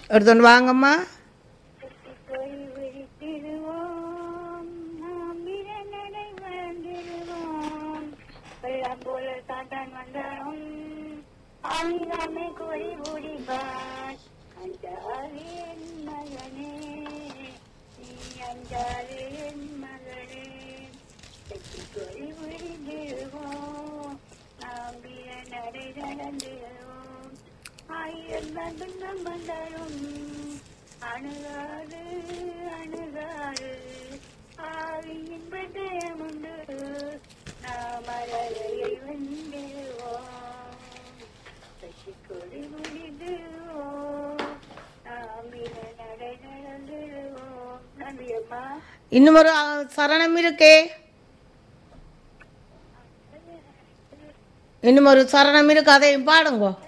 எடுத்துட்டு வாங்கம்மா போய் விழித்திடுவோம் நாம் இரண்டரை வாழ்ந்திடுவோம் வெள்ளம் போல சாத்தான் வந்தாலும் ஆங்காமை கோரி ஓடிவார் அஞ்சாது என் மகனே நீ அஞ்சாது என் மகனே வெற்றி கோரி விழித்திடுவோம் நாம் இரண்டரை நடந்திடுவோம் ஆயிரம் நண்பன் வந்தாலும் அணுகாது அணுகாது ஆவியின் பட்டயம் உண்டு நாம் அழகையை வென்றிடுவோம் சசி கொடி முடிடுவோம் நாம் இன நடை நடந்திடுவோம் நன்றி அம்மா இன்னும் ஒரு அ, சரணம் இருக்கே இன்னும் ஒரு சரணம் இருக்கு அதையும் பாடுங்கோ